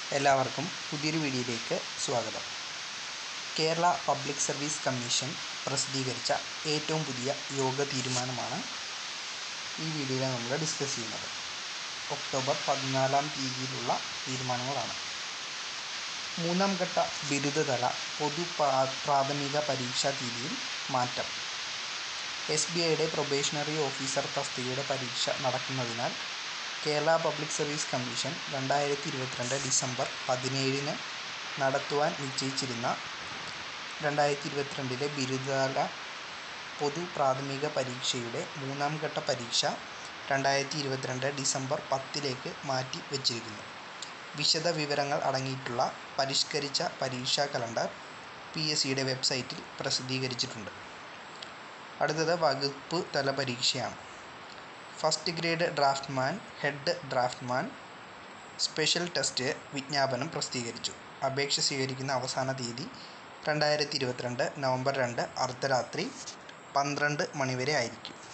എല്ലാവർക്കും പുതിയൊരു വീഡിയോയിലേക്ക് സ്വാഗതം കേരള പബ്ലിക് സർവീസ് കമ്മീഷൻ പ്രസിദ്ധീകരിച്ച ഏറ്റവും പുതിയ യോഗ തീരുമാനമാണ് ഈ വീഡിയോയിൽ നമ്മൾ ഡിസ്കസ് ചെയ്യുന്നത് ഒക്ടോബർ പതിനാലാം തീയതിയിലുള്ള തീരുമാനങ്ങളാണ് മൂന്നാം ഘട്ട ബിരുദതല പൊതു പ്രാ- പ്രാഥമിക പരീക്ഷാ തീയതിയിൽ മാറ്റം എസ് ബി ഐയുടെ പ്രൊബേഷണറി ഓഫീസർ തസ്തികയുടെ പരീക്ഷ നടക്കുന്നതിനാൽ കേരള പബ്ലിക് സർവീസ് കമ്മീഷൻ രണ്ടായിരത്തി ഇരുപത്തിരണ്ട് ഡിസംബർ പതിനേഴിന് നടത്തുവാൻ നിശ്ചയിച്ചിരുന്ന രണ്ടായിരത്തി ഇരുപത്തിരണ്ടിലെ ബിരുദതല പൊതു പ്രാഥമിക പരീക്ഷയുടെ മൂന്നാം ഘട്ട പരീക്ഷ രണ്ടായിരത്തി ഇരുപത്തിരണ്ട് ഡിസംബർ പത്തിലേക്ക് മാറ്റി വച്ചിരിക്കുന്നു വിശദ വിവരങ്ങൾ അടങ്ങിയിട്ടുള്ള പരിഷ്കരിച്ച പരീക്ഷാ കലണ്ടർ പി എസ് സിയുടെ വെബ്സൈറ്റിൽ പ്രസിദ്ധീകരിച്ചിട്ടുണ്ട് അടുത്തത് വകുപ്പ് തല പരീക്ഷയാണ് first grade draftsman head draftsman special test വിജ്ഞാപനം പ്രസിദ്ധീകരിച്ചു അപേക്ഷ സ്വീകരിക്കുന്ന അവസാന തീയതി രണ്ടായിരത്തി ഇരുപത്തിരണ്ട് നവംബർ രണ്ട് അർദ്ധരാത്രി പന്ത്രണ്ട് മണിവരെ ആയിരിക്കും